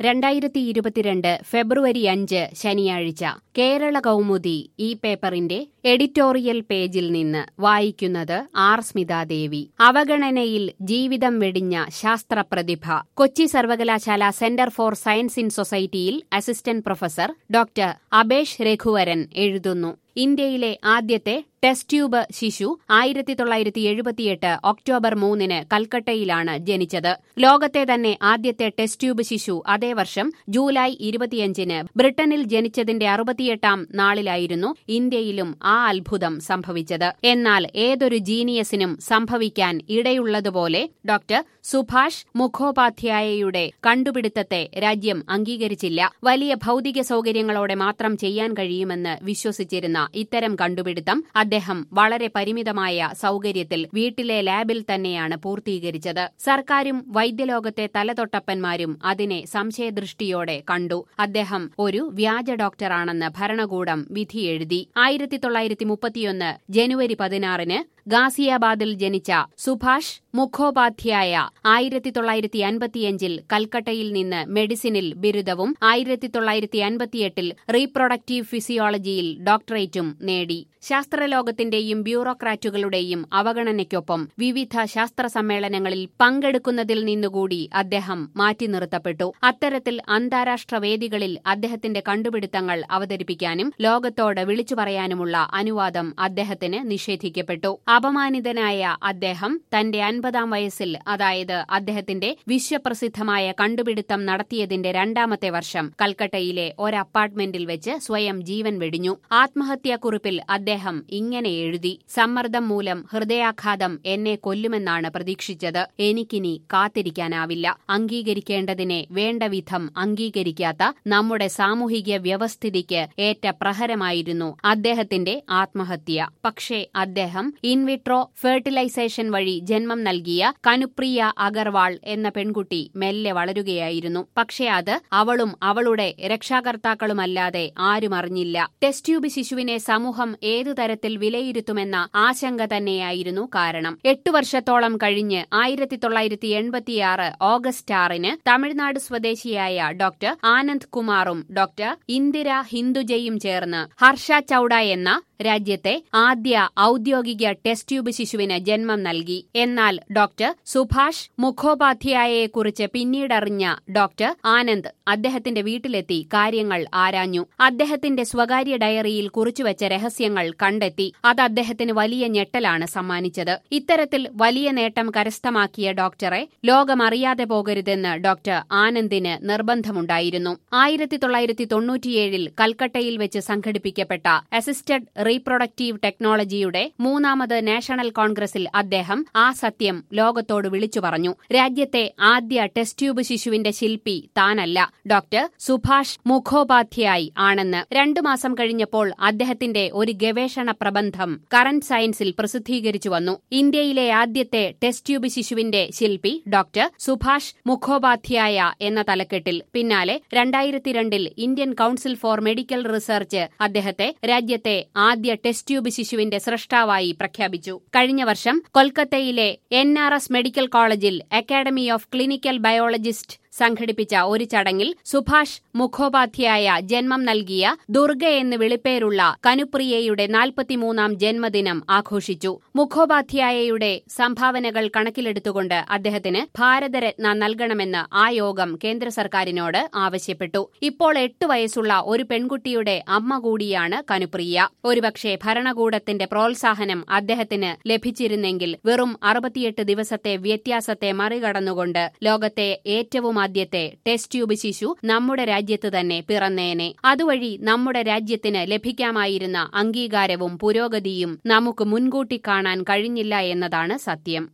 രണ്ടായിരത്തി ഇരുപത്തിരണ്ട് ഫെബ്രുവരി അഞ്ച് ശനിയാഴ്ച കേരള കൗമുദി ഈ പേപ്പറിന്റെ എഡിറ്റോറിയൽ പേജിൽ നിന്ന് വായിക്കുന്നത് ആർ സ്മിതാദേവി അവഗണനയിൽ ജീവിതം വെടിഞ്ഞ ശാസ്ത്രപ്രതിഭ കൊച്ചി സർവകലാശാല സെന്റർ ഫോർ സയൻസ് ഇൻ സൊസൈറ്റിയിൽ assistant professor doctor Abesh Raghuvaran എഴുതുന്നു ഇന്ത്യയിലെ ആദ്യത്തെ ടെസ്റ്റ് ട്യൂബ് ശിശു ആയിരത്തി തൊള്ളായിരത്തി എഴുപത്തിയെട്ട് ഒക്ടോബർ മൂന്നിന് കൽക്കട്ടയിലാണ് ജനിച്ചത് ലോകത്തെ തന്നെ ആദ്യത്തെ ടെസ്റ്റ് ട്യൂബ് ശിശു അതേ വർഷം ജൂലൈ ഇരുപത്തിയഞ്ചിന് ബ്രിട്ടനിൽ ജനിച്ചതിന്റെ അറുപത്തിയെട്ടാം നാളിലായിരുന്നു ഇന്ത്യയിലും ആ അത്ഭുതം സംഭവിച്ചത് എന്നാൽ ഏതൊരു ജീനിയസിനും സംഭവിക്കാൻ ഇടയുള്ളതുപോലെ ഡോക്ടർ സുഭാഷ് മുഖോപാധ്യായയുടെ കണ്ടുപിടുത്തത്തെ രാജ്യം അംഗീകരിച്ചില്ല വലിയ ഭൗതിക സൗകര്യങ്ങളോടെ മാത്രം ചെയ്യാൻ കഴിയുമെന്ന് വിശ്വസിച്ചിരുന്ന ഇത്തരം കണ്ടുപിടുത്തം അദ്ദേഹം വളരെ പരിമിതമായ സൗകര്യത്തിൽ വീട്ടിലെ ലാബിൽ തന്നെയാണ് പൂർത്തീകരിച്ചത് സർക്കാരും വൈദ്യലോകത്തെ തലതൊട്ടപ്പന്മാരും അതിനെ സംശയദൃഷ്ടിയോടെ കണ്ടു അദ്ദേഹം ഒരു വ്യാജ ഡോക്ടറാണെന്ന് ഭരണകൂടം വിധിയെഴുതി ആയിരത്തി തൊള്ളായിരത്തി മുപ്പത്തിയൊന്ന് ജനുവരി പതിനാറിന് ഗാസിയാബാദിൽ ജനിച്ച സുഭാഷ് മുഖോപാധ്യായ ആയിരത്തി തൊള്ളായിരത്തി അൻപത്തിയഞ്ചിൽ കൽക്കട്ടയിൽ നിന്ന് മെഡിസിനിൽ ബിരുദവും ആയിരത്തി തൊള്ളായിരത്തി അൻപത്തിയെട്ടിൽ റീപ്രൊഡക്റ്റീവ് ഫിസിയോളജിയിൽ ഡോക്ടറേറ്റും നേടി ശാസ്ത്രലോകത്തിന്റെയും ബ്യൂറോക്രാറ്റുകളുടെയും അവഗണനയ്ക്കൊപ്പം വിവിധ ശാസ്ത്ര സമ്മേളനങ്ങളിൽ പങ്കെടുക്കുന്നതിൽ നിന്നുകൂടി അദ്ദേഹം മാറ്റി നിർത്തപ്പെട്ടു അത്തരത്തിൽ അന്താരാഷ്ട്ര വേദികളിൽ അദ്ദേഹത്തിന്റെ കണ്ടുപിടുത്തങ്ങൾ അവതരിപ്പിക്കാനും ലോകത്തോട് വിളിച്ചു പറയാനുമുള്ള അനുവാദം അദ്ദേഹത്തിന് നിഷേധിക്കപ്പെട്ടു അപമാനിതനായ അദ്ദേഹം തന്റെ അൻപതാം വയസ്സിൽ അതായത് അദ്ദേഹത്തിന്റെ വിശ്വപ്രസിദ്ധമായ കണ്ടുപിടുത്തം നടത്തിയതിന്റെ രണ്ടാമത്തെ വർഷം കൽക്കട്ടയിലെ ഒരു അപ്പാർട്ട്മെന്റിൽ വെച്ച് സ്വയം ജീവൻ വെടിഞ്ഞു ആത്മഹത്യാക്കുറിപ്പിൽ അദ്ദേഹം ഇങ്ങനെ എഴുതി സമ്മർദ്ദം മൂലം ഹൃദയാഘാതം എന്നെ കൊല്ലുമെന്നാണ് പ്രതീക്ഷിച്ചത് എനിക്കിനി കാത്തിരിക്കാനാവില്ല അംഗീകരിക്കേണ്ടതിനെ വേണ്ട വിധം അംഗീകരിക്കാത്ത നമ്മുടെ സാമൂഹിക വ്യവസ്ഥിതിക്ക് ഏറ്റ പ്രഹരമായിരുന്നു അദ്ദേഹത്തിന്റെ ആത്മഹത്യ പക്ഷേ അദ്ദേഹം ഇൻവിട്രോ ഫെർട്ടിലൈസേഷൻ വഴി ജന്മം നൽകിയ കനുപ്രിയ അഗർവാൾ എന്ന പെൺകുട്ടി മെല്ലെ വളരുകയായിരുന്നു പക്ഷേ അത് അവളും അവളുടെ രക്ഷാകർത്താക്കളുമല്ലാതെ ആരും അറിഞ്ഞില്ല ടെസ്റ്റ് ട്യൂബ് ശിശുവിനെ സമൂഹം ഏതു തരത്തിൽ വിലയിരുത്തുമെന്ന ആശങ്ക തന്നെയായിരുന്നു കാരണം എട്ടു വർഷത്തോളം കഴിഞ്ഞ് ആയിരത്തി തൊള്ളായിരത്തി എൺപത്തിയാറ് ഓഗസ്റ്റ് ആറിന് തമിഴ്നാട് സ്വദേശിയായ ഡോക്ടർ ആനന്ദ് കുമാറും ഡോക്ടർ ഇന്ദിര ഹിന്ദുജയും ചേർന്ന് ഹർഷ ചൌഡ എന്ന രാജ്യത്തെ ആദ്യ ഔദ്യോഗിക ടെസ്റ്റ് ട്യൂബ് ശിശുവിന് ജന്മം നൽകി എന്നാൽ ഡോക്ടർ സുഭാഷ് മുഖോപാധ്യായയെക്കുറിച്ച് പിന്നീടറിഞ്ഞ ഡോക്ടർ ആനന്ദ് അദ്ദേഹത്തിന്റെ വീട്ടിലെത്തി കാര്യങ്ങൾ ആരാഞ്ഞു അദ്ദേഹത്തിന്റെ സ്വകാര്യ ഡയറിയിൽ കുറിച്ചുവച്ച രഹസ്യങ്ങൾ കണ്ടെത്തി അത് അദ്ദേഹത്തിന് വലിയ ഞെട്ടലാണ് സമ്മാനിച്ചത് ഇത്തരത്തിൽ വലിയ നേട്ടം കരസ്ഥമാക്കിയ ഡോക്ടറെ ലോകമറിയാതെ പോകരുതെന്ന് ഡോക്ടർ ആനന്ദിന് നിർബന്ധമുണ്ടായിരുന്നു ആയിരത്തി തൊള്ളായിരത്തി തൊണ്ണൂറ്റിയേഴിൽ കൽക്കട്ടയിൽ വെച്ച് സംഘടിപ്പിക്കപ്പെട്ട അസിസ്റ്റഡ് റീപ്രൊഡക്റ്റീവ് ടെക്നോളജിയുടെ മൂന്നാമത് നാഷണൽ കോൺഗ്രസിൽ അദ്ദേഹം ആ സത്യം ലോകത്തോട് വിളിച്ചു പറഞ്ഞു രാജ്യത്തെ ആദ്യ ടെസ്റ്റ് ട്യൂബ് ശിശുവിന്റെ ശില്പി താനല്ല ഡോക്ടർ സുഭാഷ് മുഖോപാധ്യായ് ആണെന്ന് രണ്ടു മാസം കഴിഞ്ഞപ്പോൾ അദ്ദേഹത്തിന്റെ ഒരു ഗവേഷണ പ്രബന്ധം കറന്റ് സയൻസിൽ പ്രസിദ്ധീകരിച്ചു വന്നു ഇന്ത്യയിലെ ആദ്യത്തെ ടെസ്റ്റ് ട്യൂബ് ശിശുവിന്റെ ശില്പി ഡോക്ടർ സുഭാഷ് മുഖോപാധ്യായ എന്ന തലക്കെട്ടിൽ പിന്നാലെ രണ്ടായിരത്തി രണ്ടിൽ Indian council for medical research അദ്ദേഹത്തെ രാജ്യത്തെ ആദ്യ ടെസ്റ്റ് ട്യൂബ് ശിശുവിന്റെ സൃഷ്ടാവായി പ്രഖ്യാപിച്ചു കഴിഞ്ഞ വർഷം കൊൽക്കത്തയിലെ എൻ ആർ എസ് മെഡിക്കൽ കോളേജിൽ അക്കാഡമി ഓഫ് ക്ലിനിക്കൽ ബയോളജിസ്റ്റ് സംഘടിപ്പിച്ച ഒരു ചടങ്ങിൽ സുഭാഷ് മുഖോപാധ്യായ ജന്മം നൽകിയ ദുർഗ എന്ന് വിളിപ്പേരുള്ള കനുപ്രിയയുടെ നാൽപ്പത്തിമൂന്നാം ജന്മദിനം ആഘോഷിച്ചു മുഖോപാധ്യായയുടെ സംഭാവനകൾ കണക്കിലെടുത്തുകൊണ്ട് അദ്ദേഹത്തിന് ഭാരതരത്ന നൽകണമെന്ന് ആ യോഗം കേന്ദ്ര സർക്കാരിനോട് ആവശ്യപ്പെട്ടു ഇപ്പോൾ എട്ട് വയസ്സുള്ള ഒരു പെൺകുട്ടിയുടെ അമ്മ കൂടിയാണ് കനുപ്രിയ ഒരുപക്ഷെ ഭരണകൂടത്തിന്റെ പ്രോത്സാഹനം അദ്ദേഹത്തിന് ലഭിച്ചിരുന്നെങ്കിൽ വെറും അറുപത്തിയെട്ട് ദിവസത്തെ വ്യത്യാസത്തെ മറികടന്നുകൊണ്ട് ലോകത്തെ ഏറ്റവും ആദ്യത്തെ ടെസ്റ്റ് ട്യൂബ് ശിശു നമ്മുടെ രാജ്യത്ത് തന്നെ പിറന്നേനെ അതുവഴി നമ്മുടെ രാജ്യത്തിന് ലഭിക്കാമായിരുന്ന അംഗീകാരവും പുരോഗതിയും നമുക്ക് മുൻകൂട്ടി കാണാൻ കഴിഞ്ഞില്ല എന്നതാണ് സത്യം